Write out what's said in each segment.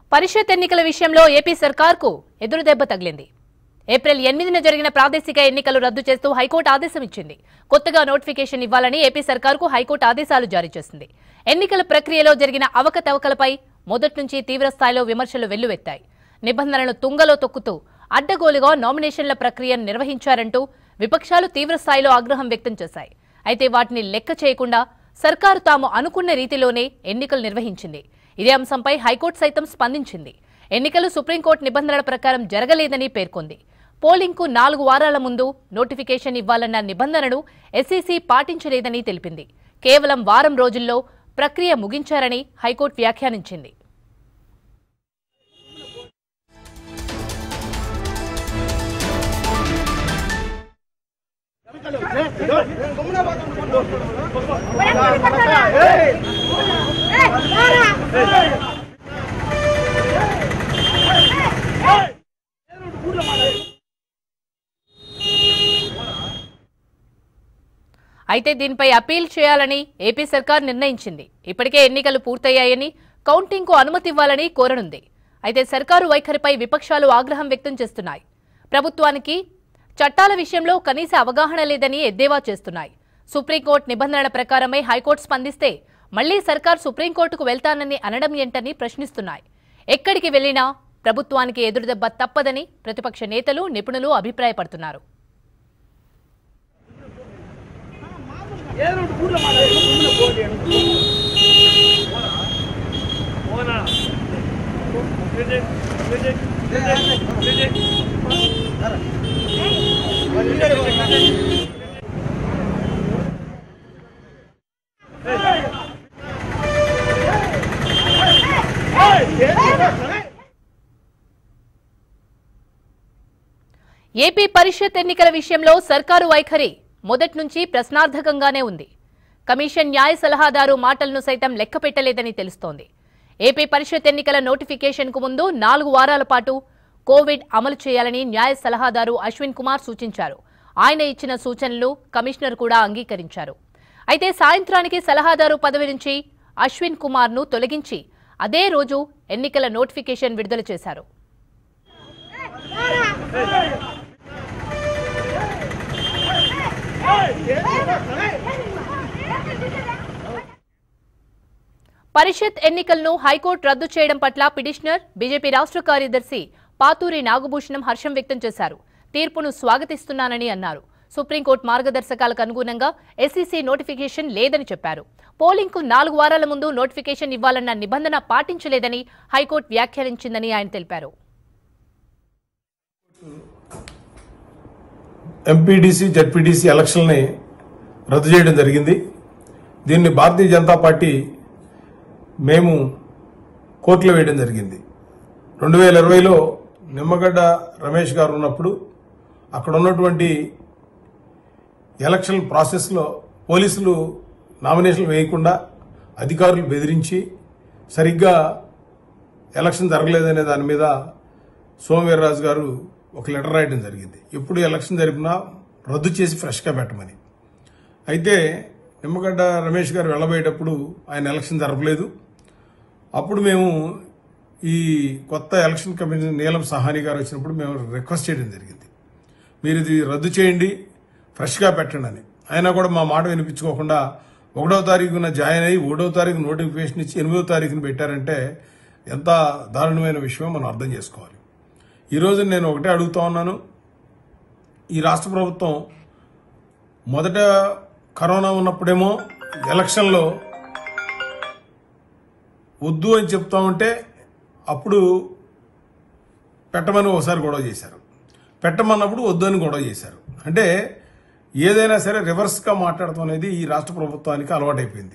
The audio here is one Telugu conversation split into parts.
పరిషత్ ఎన్నికల విషయంలో ఏపీ సర్కార్కు ఎదురుదెబ్బ తగిలింది ఏప్రిల్ ఎనిమిదిన జరిగిన ప్రాదేశిక ఎన్నికలు రద్దు చేస్తూ హైకోర్టు ఆదేశం ఇచ్చింది కొత్తగా నోటిఫికేషన్ ఇవ్వాలని ఏపీ సర్కార్కు హైకోర్టు ఆదేశాలు జారీ చేసింది ఎన్నికల ప్రక్రియలో జరిగిన అవకతవకలపై మొదటి నుంచి తీవ్ర స్థాయిలో విమర్శలు వెల్లువెత్తాయి నిబంధనలను తుంగలో తొక్కుతూ అడ్డగోలుగా నామినేషన్ల ప్రక్రియను నిర్వహించారంటూ విపక్షాలు తీవ్ర స్థాయిలో ఆగ్రహం వ్యక్తం చేశాయి అయితే వాటిని లెక్క చేయకుండా సర్కారు తాము అనుకున్న రీతిలోనే ఎన్నికలు నిర్వహించింది ఇదే అంశంపై హైకోర్టు సైతం స్పందించింది ఎన్నికలు సుప్రీంకోర్టు నిబంధనల ప్రకారం జరగలేదని పేర్కొంది పోలింగ్కు నాలుగు వారాల ముందు నోటిఫికేషన్ ఇవ్వాలన్న నిబంధనను ఎస్ఈసీ పాటించలేదని తెలిపింది కేవలం వారం రోజుల్లో ప్రక్రియ ముగించారని హైకోర్టు వ్యాఖ్యానించింది అయితే దీనిపై అప్పీల్ చేయాలని ఏపీ సర్కార్ నిర్ణయించింది ఇప్పటికే ఎన్నికలు పూర్తయ్యాయని కౌంటింగ్కు అనుమతి ఇవ్వాలని కోరనుంది అయితే సర్కారు వైఖరిపై విపక్షాలు ఆగ్రహం వ్యక్తం చేస్తున్నాయి ప్రభుత్వానికి చట్టాల విషయంలో కనీస అవగాహన లేదని ఎద్దేవా చేస్తున్నాయి సుప్రీంకోర్టు నిబంధనల ప్రకారమే హైకోర్టు స్పందిస్తే మళ్లీ సర్కార్ సుప్రీంకోర్టుకు వెళ్తానని అనడం ఏంటని ప్రశ్నిస్తున్నాయి ఎక్కడికి వెళ్లినా ప్రభుత్వానికి ఎదురుదెబ్బ తప్పదని ప్రతిపక్ష నేతలు నిపుణులు అభిప్రాయపడుతున్నారు ఏపీ పరిషత్ ఎన్నికల విషయంలో సర్కారు వైఖరి మొదటి నుంచి ప్రశ్నార్థకంగానే ఉంది కమిషన్ న్యాయ సలహాదారు మాటలను సైతం లెక్క పెట్టలేదని తెలుస్తోంది ఏపీ పరిషత్ ఎన్నికల నోటిఫికేషన్కు ముందు నాలుగు వారాల పాటు కోవిడ్ అమలు చేయాలని న్యాయ సలహాదారు అశ్విన్ కుమార్ సూచించారు ఆయన ఇచ్చిన సూచనలు కమిషనర్ కూడా అంగీకరించారు అయితే సాయంత్రానికి సలహాదారు పదవి నుంచి అశ్విన్ కుమార్ను తొలగించి అదే రోజు ఎన్నికల నోటిఫికేషన్ విడుదల చేశారు పరిషత్ ఎన్నికలను హైకోర్టు రద్దు చేయడం పట్ల పిటిషనర్ బీజేపీ రాష్ట్ర కార్యదర్శి పాతూరి నాగభూషణం హర్షం వ్యక్తం చేశారు తీర్పును స్వాగతిస్తున్నానని అన్నారు సుప్రీంకోర్టు మార్గదర్శకాలకు అనుగుణంగా ఎస్ఈసీ నోటిఫికేషన్ లేదని చెప్పారు పోలింగ్కు నాలుగు వారాల ముందు నోటిఫికేషన్ ఇవ్వాలన్న నిబంధన పాటించలేదని హైకోర్టు వ్యాఖ్యానించిందని ఆయన తెలిపారు ఎంపీడీసీ జడ్పీడీసీ ఎలక్షన్ని రద్దు చేయడం జరిగింది దీన్ని భారతీయ జనతా పార్టీ మేము కోర్టులో వేయడం జరిగింది రెండు వేల ఇరవైలో నిమ్మగడ్డ రమేష్ గారు ఉన్నప్పుడు అక్కడ ఉన్నటువంటి ఎలక్షన్ ప్రాసెస్లో పోలీసులు నామినేషన్లు వేయకుండా అధికారులు బెదిరించి సరిగ్గా ఎలక్షన్ జరగలేదనే దాని మీద సోమవీర్రాజు గారు ఒక లెటర్ రాయడం జరిగింది ఎప్పుడు ఎలక్షన్ జరిపినా రద్దు చేసి ఫ్రెష్గా పెట్టమని అయితే నిమ్మగడ్డ రమేష్ గారు వెళ్ళబోయేటప్పుడు ఆయన ఎలక్షన్ జరపలేదు అప్పుడు మేము ఈ కొత్త ఎలక్షన్ కమిషన్ నీలం సహాని గారు వచ్చినప్పుడు మేము రిక్వెస్ట్ చేయడం జరిగింది మీరు ఇది రద్దు చేయండి ఫ్రెష్గా పెట్టండి అని అయినా కూడా మా మాట వినిపించుకోకుండా ఒకటో తారీఖున జాయిన్ అయ్యి ఒకటో తారీఖు నోటిఫికేషన్ ఇచ్చి ఎనిమిదో తారీఖున పెట్టారంటే ఎంత దారుణమైన విషయం మనం అర్థం చేసుకోవాలి ఈరోజు నేను ఒకటే అడుగుతా ఉన్నాను ఈ రాష్ట్ర ప్రభుత్వం మొదట కరోనా ఉన్నప్పుడేమో ఎలక్షన్లో వద్దు అని చెప్తా ఉంటే అప్పుడు పెట్టమని ఒకసారి గొడవ చేశారు పెట్టమన్నప్పుడు వద్దు అని గొడవ చేశారు అంటే ఏదైనా సరే రివర్స్గా మాట్లాడటం అనేది ఈ రాష్ట్ర ప్రభుత్వానికి అలవాటైపోయింది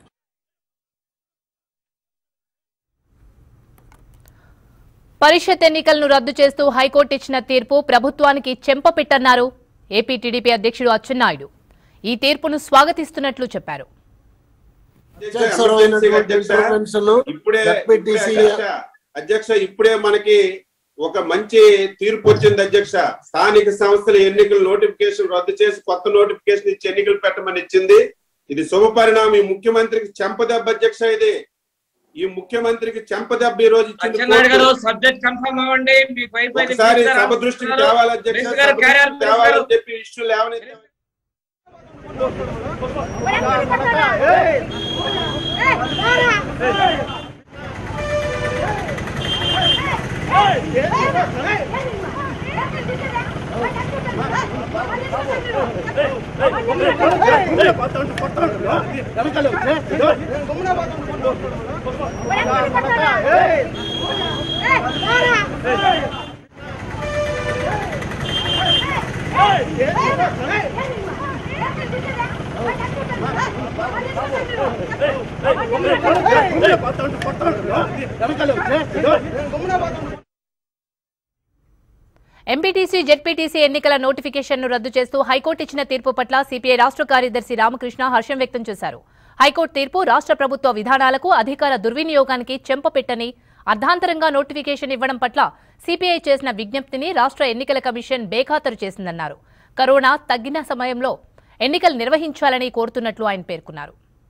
పరిషత్ ఎన్నికలను రద్దు చేస్తూ హైకోర్టు ఇచ్చిన తీర్పు ప్రభుత్వానికి చెంపపెట్టన్నారు ఏపీ టీడీపీ అధ్యక్షుడు అచ్చెన్నాయుడు ఈ తీర్పును స్వాగతిస్తున్నట్లు చెప్పారు అధ్యక్షమైనటువంటి ఇంటర్వెన్షన్ ఇప్పుడే జడ్పీటీసీ ఇప్పుడే అధ్యక్ష, అధ్యక్ష ఇప్పుడే మనకి ఒక మంచి తీర్పు వచ్చింది అధ్యక్ష స్థానిక సంస్థల ఎన్నికల నోటిఫికేషన్ రద్దు చేసి కొత్త నోటిఫికేషన్ ఇచ్చి ఎన్నికలు పెట్టమని ఇచ్చింది ఇది శుభ పరిణామం ఈ ముఖ్యమంత్రికి చెంపదెబ్బ అధ్యక్ష ఇది ఈ ముఖ్యమంత్రికి చెంపదెబ్బ ఈ రోజు ఇచ్చింది అచ్చెన్నాయుడు గారు కోర్టు. సబ్జెక్ట్ కన్ఫర్మ్ అవ్వండి మీకు వైఫై ఒకసారి సభ దృష్టికి తేవాలి అధ్యక్ష మినిస్టర్ గారు సభ carry on, దృష్టికి మినిస్టర్ తేవాలని గారు. చెప్పి ఇష్యూ లేవనైతే ఎంపీటీసీ జెడ్పీటీసీ ఎన్నికల నోటిఫికేషన్ను రద్దు చేస్తూ హైకోర్టు ఇచ్చిన తీర్పు పట్ల సిపిఐ రాష్ట్ర కార్యదర్శి రామకృష్ణ హర్షం వ్యక్తం చేశారు హైకోర్టు తీర్పు రాష్ట్ర ప్రభుత్వ విధానాలకు అధికార దుర్వినియోగానికి చెంపపెట్టని అర్ధాంతరంగా నోటిఫికేషన్ ఇవ్వడం పట్ల సిపిఐ చేసిన విజ్ఞప్తిని రాష్ట్ర ఎన్నికల కమిషన్ బేఖాతరు చేసిందన్నారు కరోనా తగ్గిన సమయంలో ఎన్నికలు నిర్వహించాలని కోరుతున్నట్లు ఆయన పేర్కొన్నారు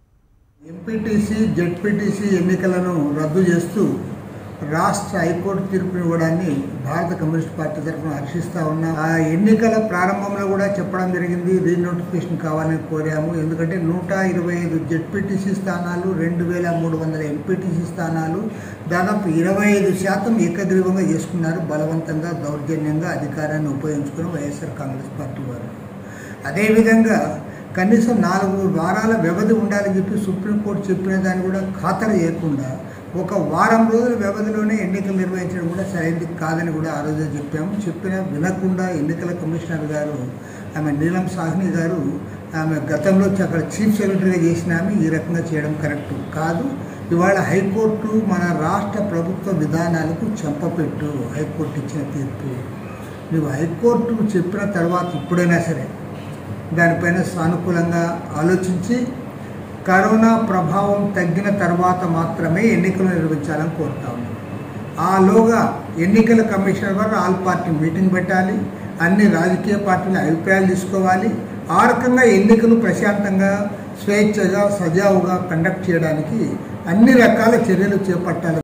ఎంపీటీసీ జెడ్పీటీసీ ఎన్నికలను రద్దు చేస్తూ రాష్ట్ర హైకోర్టు తీర్పుని ఇవ్వడాన్ని భారత కమ్యూనిస్ట్ పార్టీ తరఫున హర్షిస్తా ఉన్నాం ఆ ఎన్నికల ప్రారంభంలో కూడా చెప్పడం జరిగింది రీనోటిఫికేషన్ కావాలని కోరాము ఎందుకంటే నూట ఇరవై ఐదు జెడ్పీటీసీ స్థానాలు రెండు వేల మూడు వందల ఎంపీటీసీ స్థానాలు దాదాపు ఇరవై ఐదు శాతం ఏకగ్రీవంగా చేసుకున్నారు బలవంతంగా దౌర్జన్యంగా అధికారాన్ని ఉపయోగించుకుని వైఎస్ఆర్ కాంగ్రెస్ పార్టీ వారు అదేవిధంగా కనీసం నాలుగు వారాల వ్యవధి ఉండాలని చెప్పి సుప్రీంకోర్టు చెప్పిన దాన్ని కూడా ఖాతరు చేయకుండా ఒక వారం రోజుల వ్యవధిలోనే ఎన్నికలు నిర్వహించడం కూడా సరైనది కాదని కూడా ఆ రోజే చెప్పాము చెప్పినా వినకుండా ఎన్నికల కమిషనర్ గారు ఆమె నీలం సాహ్ని గారు ఆమె గతంలో అక్కడ చీఫ్ సెక్రటరీగా చేసిన ఆమె ఈ రకంగా చేయడం కరెక్ట్ కాదు ఇవాళ హైకోర్టు మన రాష్ట్ర ప్రభుత్వ విధానాలకు చెంపపెట్టు హైకోర్టు ఇచ్చిన తీర్పు నువ్వు హైకోర్టు చెప్పిన తర్వాత ఇప్పుడైనా సరే దానిపైన సానుకూలంగా ఆలోచించి కరోనా ప్రభావం తగ్గిన తర్వాత మాత్రమే ఎన్నికలు నిర్వహించాలని కోరుతా ఉన్నాం ఆలోగా ఎన్నికల కమిషనర్ గారు ఆల్ పార్టీ మీటింగ్ పెట్టాలి అన్ని రాజకీయ పార్టీల అభిప్రాయాలు తీసుకోవాలి ఆ రకంగా ఎన్నికలు ప్రశాంతంగా స్వేచ్ఛగా సజావుగా కండక్ట్ చేయడానికి అన్ని రకాల చర్యలు చేపట్టాలి